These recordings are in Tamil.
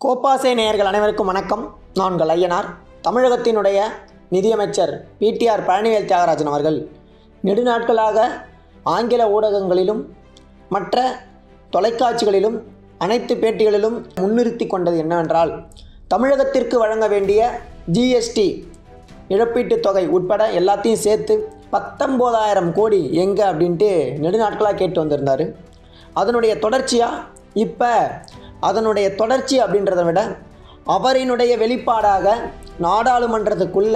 கோப்பாசை நேயர்கள் அனைவருக்கும் வணக்கம் நான் உங்கள் ஐயனார் தமிழகத்தினுடைய நிதியமைச்சர் பிடிஆர் பழனிவேல் தியாகராஜன் அவர்கள் நெடுநாட்களாக ஆங்கில ஊடகங்களிலும் மற்ற தொலைக்காட்சிகளிலும் அனைத்து பேட்டிகளிலும் முன்னிறுத்தி கொண்டது என்னவென்றால் தமிழகத்திற்கு வழங்க வேண்டிய ஜிஎஸ்டி இழப்பீட்டுத் தொகை உட்பட எல்லாத்தையும் சேர்த்து பத்தொம்போதாயிரம் கோடி எங்கே அப்படின்ட்டு நெடுநாட்களாக கேட்டு வந்திருந்தார் அதனுடைய தொடர்ச்சியாக இப்போ அதனுடைய தொடர்ச்சி அப்படின்றத விட அவரினுடைய வெளிப்பாடாக நாடாளுமன்றத்துக்குள்ள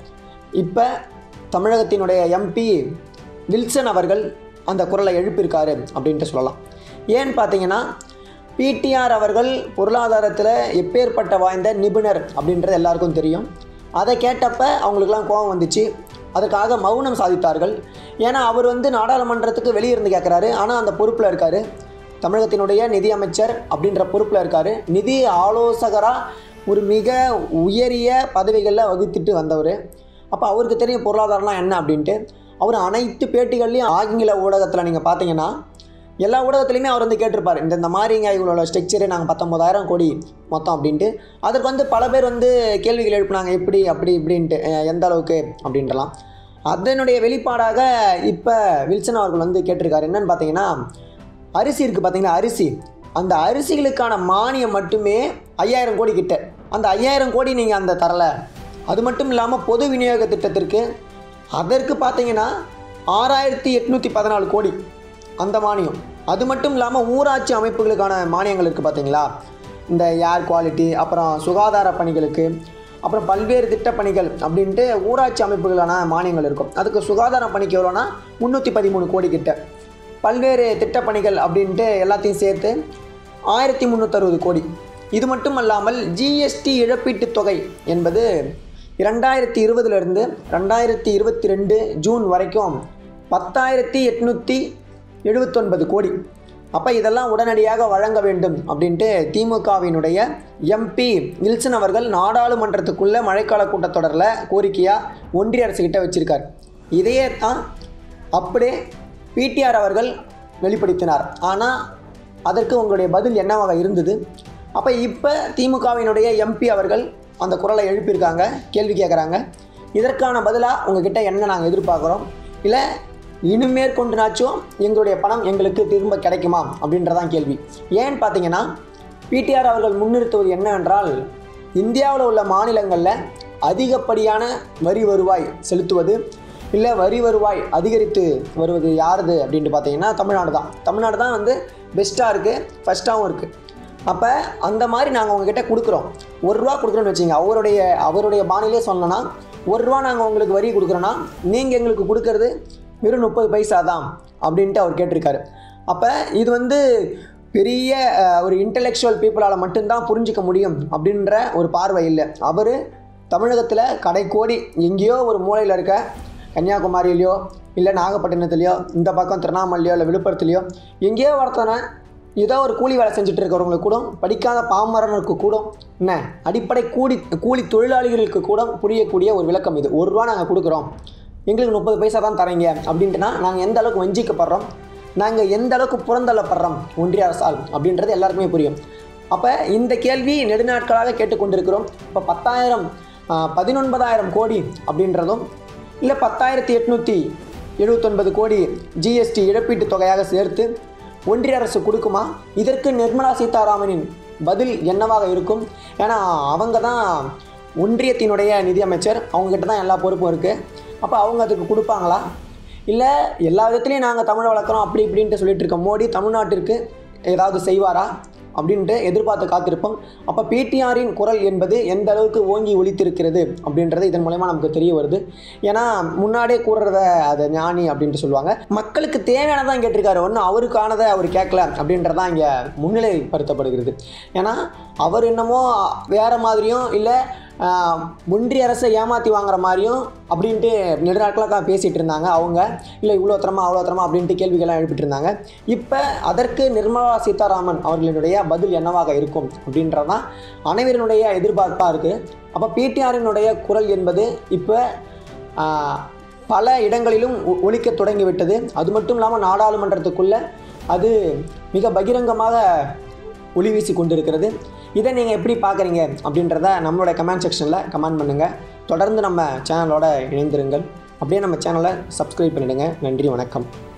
இப்போ தமிழகத்தினுடைய எம்பி வில்சன் அவர்கள் அந்த குரலை எழுப்பியிருக்காரு அப்படின்ட்டு சொல்லலாம் ஏன்னு பார்த்தீங்கன்னா பிடிஆர் அவர்கள் பொருளாதாரத்தில் எப்பேற்பட்ட வாய்ந்த நிபுணர் அப்படின்றது எல்லாருக்கும் தெரியும் அதை கேட்டப்ப அவங்களுக்குலாம் கோபம் வந்துச்சு அதுக்காக மௌனம் சாதித்தார்கள் ஏன்னா அவர் வந்து நாடாளுமன்றத்துக்கு வெளியே இருந்து கேட்குறாரு ஆனால் அந்த பொறுப்பில் இருக்கார் தமிழகத்தினுடைய நிதி அமைச்சர் அப்படின்ற பொறுப்பில் இருக்கார் நிதி ஆலோசகராக ஒரு மிக உயரிய பதவிகளில் வகுத்துட்டு வந்தவர் அப்போ அவருக்கு தெரியும் பொருளாதாரம்லாம் என்ன அப்படின்ட்டு அவர் அனைத்து பேட்டிகள்லையும் ஆங்கில ஊடகத்தில் நீங்கள் பார்த்தீங்கன்னா எல்லா ஊடகத்துலையுமே அவர் வந்து கேட்டிருப்பார் இந்த இந்த மாதிரிங்க இவங்களோட ஸ்ட்ரக்சரு நாங்கள் பத்தொம்போதாயிரம் கோடி மொத்தம் அப்படின்ட்டு அதற்கு வந்து பல பேர் வந்து கேள்விகள் எழுப்புனாங்க எப்படி அப்படி இப்படின்ட்டு அஹ் எந்த அளவுக்கு அப்படின்றலாம் அதனுடைய வெளிப்பாடாக இப்போ வில்சன் அவர்கள் வந்து கேட்டிருக்காரு என்னன்னு பார்த்தீங்கன்னா அரிசி இருக்குது பார்த்தீங்கன்னா அரிசி அந்த அரிசிகளுக்கான மானியம் மட்டுமே ஐயாயிரம் கோடி கிட்ட அந்த ஐயாயிரம் கோடி நீங்கள் அந்த தரலை அது மட்டும் இல்லாமல் பொது விநியோக திட்டத்திற்கு அதற்கு பார்த்தீங்கன்னா ஆறாயிரத்தி எட்நூற்றி பதினாலு கோடி அந்த மானியம் அது மட்டும் இல்லாமல் ஊராட்சி அமைப்புகளுக்கான மானியங்கள் இருக்குது பார்த்தீங்களா இந்த ஏர் குவாலிட்டி அப்புறம் சுகாதார பணிகளுக்கு அப்புறம் பல்வேறு திட்டப்பணிகள் அப்படின்ட்டு ஊராட்சி அமைப்புகளான மானியங்கள் இருக்கும் அதுக்கு சுகாதார பணிக்கு எவ்வளோனா முந்நூற்றி பதிமூணு கோடி கிட்ட பல்வேறு திட்டப்பணிகள் அப்படின்ட்டு எல்லாத்தையும் சேர்த்து ஆயிரத்தி முந்நூற்றறுபது கோடி இது மட்டும் அல்லாமல் ஜிஎஸ்டி இழப்பீட்டுத் தொகை என்பது இரண்டாயிரத்தி இருபதுலேருந்து ரெண்டாயிரத்தி இருபத்தி ரெண்டு ஜூன் வரைக்கும் பத்தாயிரத்தி எட்நூற்றி எழுபத்தொன்பது கோடி அப்போ இதெல்லாம் உடனடியாக வழங்க வேண்டும் அப்படின்ட்டு திமுகவினுடைய எம்பி வில்சன் அவர்கள் நாடாளுமன்றத்துக்குள்ள மழைக்கால கூட்டத்தொடரில் கோரிக்கையாக ஒன்றிய அரசுகிட்ட வச்சிருக்கார் இதையே தான் அப்படியே பிடிஆர் அவர்கள் வெளிப்படுத்தினார் ஆனால் அதற்கு உங்களுடைய பதில் என்னவாக இருந்தது அப்போ இப்போ திமுகவினுடைய எம்பி அவர்கள் அந்த குரலை எழுப்பியிருக்காங்க கேள்வி கேட்குறாங்க இதற்கான பதிலாக உங்ககிட்ட என்ன நாங்கள் எதிர்பார்க்குறோம் இல்லை இனிமேற்கொண்டுனாச்சும் எங்களுடைய பணம் எங்களுக்கு திரும்ப கிடைக்குமா அப்படின்றதான் கேள்வி ஏன்னு பார்த்தீங்கன்னா பிடிஆர் அவர்கள் முன்னிறுத்துவது என்னவென்றால் இந்தியாவில் உள்ள மாநிலங்களில் அதிகப்படியான வரி வருவாய் செலுத்துவது இல்லை வரி வருவாய் அதிகரித்து வருவது யாருது அப்படின்ட்டு பார்த்தீங்கன்னா தமிழ்நாடு தான் தமிழ்நாடு தான் வந்து பெஸ்ட்டாக இருக்குது ஃபஸ்ட்டாகவும் இருக்குது அப்போ அந்த மாதிரி நாங்கள் உங்ககிட்ட கொடுக்குறோம் ஒரு ரூபா கொடுக்குறோன்னு வச்சுங்க அவருடைய அவருடைய பாணிலே சொன்னோன்னா ஒரு ரூபா நாங்கள் உங்களுக்கு வரி கொடுக்குறோன்னா நீங்கள் எங்களுக்கு கொடுக்கறது வெறும் முப்பது பைசா தான் அப்படின்ட்டு அவர் கேட்டிருக்காரு அப்போ இது வந்து பெரிய அஹ், ஒரு இன்டலெக்சுவல் பீப்புளால் மட்டும்தான் புரிஞ்சிக்க முடியும் அப்படின்ற ஒரு பார்வை இல்லை அவர் தமிழகத்தில் கடைக்கோடி எங்கேயோ ஒரு மூலையில் இருக்க கன்னியாகுமரியிலையோ இல்லை நாகப்பட்டினத்துலையோ இந்த பக்கம் திருவண்ணாமலையோ இல்லை விழுப்புரத்துலையோ எங்கேயோ ஒருத்தனை ஏதோ ஒரு கூலி வேலை செஞ்சுட்டு இருக்கிறவங்களுக்கு கூட படிக்காத பாமரனுக்கு கூட என்ன அடிப்படை கூலி கூலி தொழிலாளிகளுக்கு கூட புரியக்கூடிய ஒரு விளக்கம் இது ஒரு ரூபா நாங்கள் கொடுக்குறோம் எங்களுக்கு முப்பது பைசா தான் தரீங்க அப்படின்ட்டுனா நாங்கள் எந்த அளவுக்கு வஞ்சிக்கப்படுறோம் நாங்கள் எந்த அளவுக்கு புறந்தள்ளப்படுறோம் ஒன்றிய அரசால் அப்படின்றது எல்லாருக்குமே புரியும் அப்போ இந்த கேள்வி நெடுநாட்களாக கேட்டுக்கொண்டிருக்கிறோம் இப்போ பத்தாயிரம் பதினொன்பதாயிரம் கோடி அப்படின்றதும் இல்லை பத்தாயிரத்தி எட்நூற்றி எழுபத்தொன்பது கோடி ஜிஎஸ்டி இழப்பீட்டுத் தொகையாக சேர்த்து ஒன்றிய அரசு கொடுக்குமா இதற்கு நிர்மலா சீதாராமனின் பதில் என்னவாக இருக்கும் ஏன்னா அவங்க தான் ஒன்றியத்தினுடைய நிதியமைச்சர் அவங்ககிட்ட தான் எல்லா பொறுப்பும் இருக்குது அப்போ அவங்க அதுக்கு கொடுப்பாங்களா இல்லை எல்லா விதத்துலையும் நாங்கள் தமிழை வளர்க்குறோம் அப்படி இப்படின்ட்டு சொல்லிட்டு இருக்க மோடி தமிழ்நாட்டிற்கு ஏதாவது செய்வாரா அப்படின்ட்டு எதிர்பார்த்து காத்திருப்போம் அப்போ பிடிஆரின் குரல் என்பது எந்த அளவுக்கு ஓங்கி ஒலித்திருக்கிறது அப்படின்றது இதன் மூலயமா நமக்கு தெரிய வருது ஏன்னா முன்னாடியே கூறுறத அதை ஞானி அப்படின்ட்டு சொல்லுவாங்க மக்களுக்கு தேவையானதான் கேட்டிருக்காரு ஒன்றும் அவருக்கானதை அவர் கேட்கல அப்படின்றதான் இங்கே முன்னிலைப்படுத்தப்படுகிறது ஏன்னா அவர் என்னமோ வேறு மாதிரியும் இல்லை ஆஹ், ஒன்றிய அரசை ஏமாற்றி வாங்குற மாதிரியும் அப்படின்ட்டு நெடுநாட்களாக பேசிகிட்டு இருந்தாங்க அவங்க இல்லை இவ்வளோ தரமா அவ்வளோ தரமா அப்படின்ட்டு கேள்விகள்லாம் எழுப்பிட்டு இருந்தாங்க இப்போ அதற்கு நிர்மலா சீதாராமன் அவர்களினுடைய பதில் என்னவாக இருக்கும் அப்படின்றதான் அனைவரினுடைய எதிர்பார்ப்பாக இருக்குது அப்போ பிடிஆரினுடைய குரல் என்பது இப்போ ஆஹ், பல இடங்களிலும் ஒ- ஒலிக்கத் தொடங்கிவிட்டது அது மட்டும் இல்லாமல் நாடாளுமன்றத்துக்குள்ள அது மிக பகிரங்கமாக ஒளி வீசி கொண்டிருக்கிறது இதை நீங்கள் எப்படி பார்க்குறீங்க அப்படின்றத நம்மளோட கமெண்ட் செக்ஷனில் கமெண்ட் பண்ணுங்கள் தொடர்ந்து நம்ம சேனலோட இணைந்திருங்கள் அப்படியே நம்ம சேனலை சப்ஸ்கிரைப் பண்ணிடுங்க நன்றி வணக்கம்